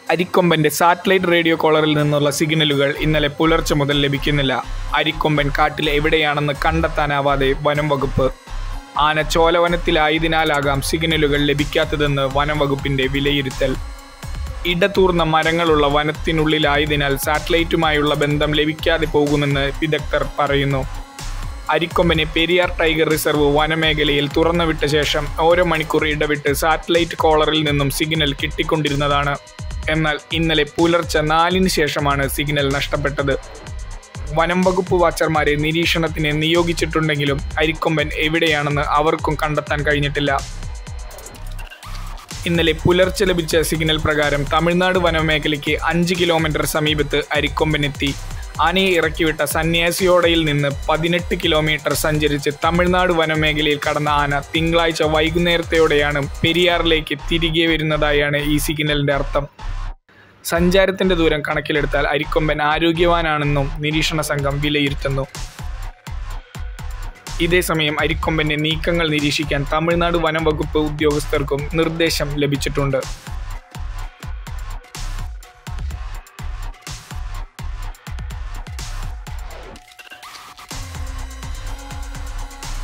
അരിക്കൊമ്പന്റെ satellite radio കോളറിൽ നിന്നുള്ള സിഗ്നലുകൾ ഇന്നലെ പുലർച്ചെ മുതൽ ലഭിക്കുന്നില്ല അരിക്കൊമ്പൻ കാട്ടിൽ എവിടെയാണെന്ന് കണ്ടെത്താനാവാതെ വനം വകുപ്പ് ആന ചോലവനത്തിലായതിനാലാകാം സിഗ്നലുകൾ ലഭിക്കാത്തതെന്ന് വനം വകുപ്പിന്റെ വിലയിരുത്തൽ ഇടതൂർന്ന മരങ്ങളുള്ള വനത്തിനുള്ളിലായതിനാൽ സാറ്റലൈറ്റുമായുള്ള ബന്ധം ലഭിക്കാതെ പോകുമെന്ന് വിദഗ്ധർ പറയുന്നു അരിക്കൊമ്പനെ പെരിയാർ ടൈഗർ റിസർവ് വനമേഖലയിൽ തുറന്നുവിട്ട ശേഷം ഓരോ മണിക്കൂർ ഇടവിട്ട് സാറ്റലൈറ്റ് കോളറിൽ നിന്നും സിഗ്നൽ കിട്ടിക്കൊണ്ടിരുന്നതാണ് എന്നാൽ ഇന്നലെ പുലർച്ചെ നാലിന് ശേഷമാണ് സിഗ്നൽ നഷ്ടപ്പെട്ടത് വനം വകുപ്പ് വാച്ചർമാരെ നിരീക്ഷണത്തിന് നിയോഗിച്ചിട്ടുണ്ടെങ്കിലും അരിക്കൊമ്പൻ എവിടെയാണെന്ന് അവർക്കും കണ്ടെത്താൻ കഴിഞ്ഞിട്ടില്ല ഇന്നലെ പുലർച്ചെ ലഭിച്ച സിഗ്നൽ പ്രകാരം തമിഴ്നാട് വനമേഖലയ്ക്ക് അഞ്ച് കിലോമീറ്റർ സമീപത്ത് അരിക്കൊമ്പനെത്തി ആനയെ ഇറക്കിവിട്ട സന്യാസിയോടയിൽ നിന്ന് പതിനെട്ട് കിലോമീറ്റർ സഞ്ചരിച്ച് തമിഴ്നാട് വനമേഖലയിൽ കടന്ന ആന തിങ്കളാഴ്ച വൈകുന്നേരത്തോടെയാണ് പെരിയാറിലേക്ക് തിരികെ വരുന്നതായാണ് ഈ സിഗ്നലിന്റെ അർത്ഥം സഞ്ചാരത്തിന്റെ ദൂരം കണക്കിലെടുത്താൽ അരിക്കൊമ്പൻ ആരോഗ്യവാനാണെന്നും നിരീക്ഷണ സംഘം വിലയിരുത്തുന്നു ഇതേസമയം അരിക്കൊമ്പന്റെ നീക്കങ്ങൾ നിരീക്ഷിക്കാൻ തമിഴ്നാട് വനം വകുപ്പ് ഉദ്യോഗസ്ഥർക്കും നിർദ്ദേശം ലഭിച്ചിട്ടുണ്ട്